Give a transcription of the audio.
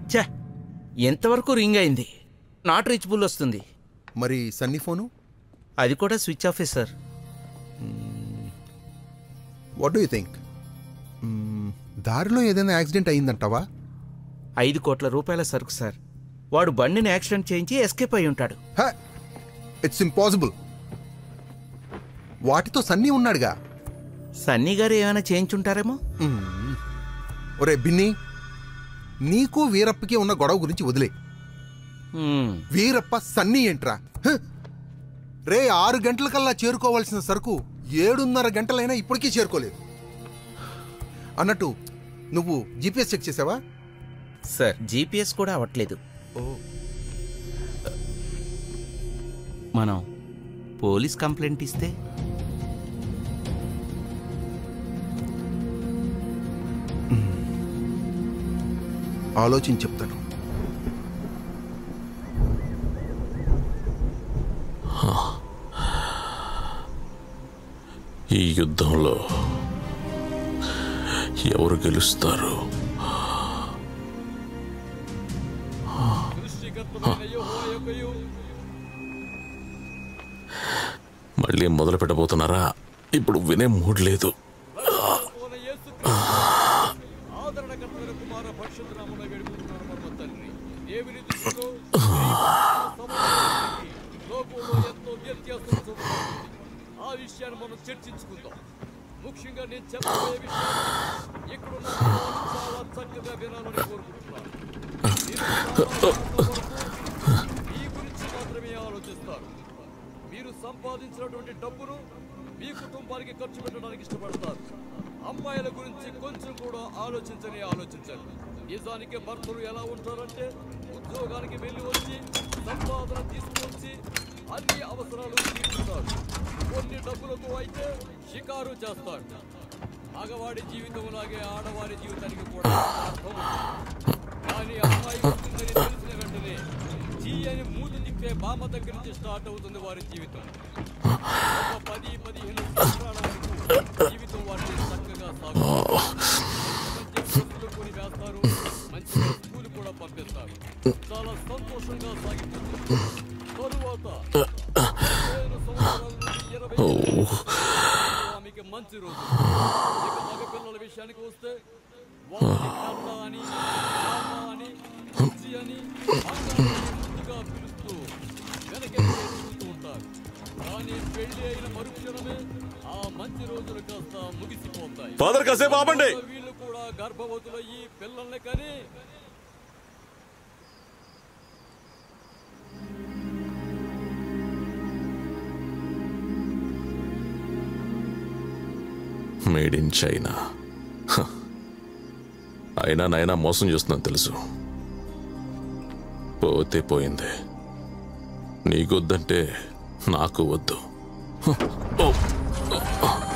ఛే ఎంతవరకు రింగ్ అయింది నాట్ రీచబుల్ వస్తుంది మరి సన్నీ ఫోను అది కూడా స్విచ్ ఆఫే sir what do you think దారిలో ఏదైనా యాక్సిడెంట్ అయిందంటావా ఐదు కోట్ల రూపాయల సరుకు సార్ వాడు బండిని యాక్సిడెంట్ చేయించి ఎస్కేప్ అయి ఉంటాడు ఇట్స్ ఇంపాసిబుల్ వాటితో సన్నీ ఉన్నాడుగా సన్నీ గారు ఏమైనా చేయించుంటారేమో మ్మ్. ఒరే బిన్ని నీకు వీరప్పకి ఉన్న గొడవ గురించి వదిలే హ్మ్. వీరప్ప సన్నీ ఏంట్రా హ! రే ఆరు గంటలకల్లా చేరుకోవాల్సిన సరుకు ఏడున్నర గంటలైనా ఇప్పటికీ చేరుకోలేదు అన్నట్టు నువ్వు జీపీఎస్ చెక్ చేసావా సార్ జీపీఎస్ కూడా అవ్వట్లేదు ఓ మనం పోలీస్ కంప్లైంట్ ఇస్తే ఆలోచించి చెప్తాను ఈ యుద్ధంలో ఎవరు గెలుస్తారు మళ్ళీ మొదలు పెట్టబోతున్నారా ఇప్పుడు వినే మూడ్ లేదు ఆదరణకర్తల కుమార పరశురాముల వేడుకుంటున్నాను పరమ తండ్రి దేవుని దృష్టిలో లోకంలో ఎంతో వ్యత్యాసం చూపుతుంది ఆ విషయాన్ని మనం చర్చించుకుందాం ముఖ్యంగా నేను చెప్పబోయే విషయాన్ని ఇక్కడున్న పిల్లలు చాలా చక్కగా వినాలని కోరుకుంటున్నాను మీరు చాలా వరకు మీ గురించి మాత్రమే ఆలోచిస్తారు మీరు సంపాదించినటువంటి డబ్బును మీ కుటుంబానికి ఖర్చు పెట్టడానికి ఇష్టపడతారు అమ్మాయిల గురించి కొంచెం కూడా ఆలోచించని ఆలోచించండి నిజానికి భర్తలు ఎలా ఉంటారంటే ఉద్యోగానికి వెళ్ళి వచ్చి సంపాదన తీసుకొచ్చి అన్ని అవసరాలు తీర్చుతారు కొన్ని డబ్బులతో అయితే షికారు చేస్తాడు మగవాడి జీవితం లాగే ఆడవారి జీవితానికి కూడా అర్థం ఉంది. కానీ అమ్మాయి పుట్టిందని తెలిసిన వెంటనే చీ అని మూతి తిప్పే బామ్మ దగ్గర నుంచి స్టార్ట్ అవుతుంది వారి జీవితం ఒక పది పదిహేను సంవత్సరాల వరకు జీవితం వారిని చక్కగా సాగుతుంది మంచి డ్రెస్సులు కొని వేస్తారు మంచి స్కూల్ కూడా పంపిస్తారు చాలా సంతోషంగా సాగిపోతుంది తరువాత పదిహేను సంవత్సరాల నుండి ఇరవై ఆమెకి మంచి రోజు ఇక మగ పిల్లల విషయానికి వస్తే వారిని కన్న అని రామ అని బుజ్జి అని బంగారం అని ముద్దుగా పిలుస్తూ వెనకే చూస్తూ ఉంటారు కానీ పెళ్లి అయిన మరుక్షణమే ఆ మంచి రోజులు కాస్త ముగిసిపోతాయి ఫాదర్ కాసేపు ఆపండి. వీళ్ళు కూడా గర్భవతులయ్యి పిల్లల్ని కని మేడ్ ఇన్ చైనా హ. అయినా నైనా మోసం చేస్తుందని తెలుసు పోతే పోయింది నీకొద్దంటే నాకు వద్దు హ. ఓ.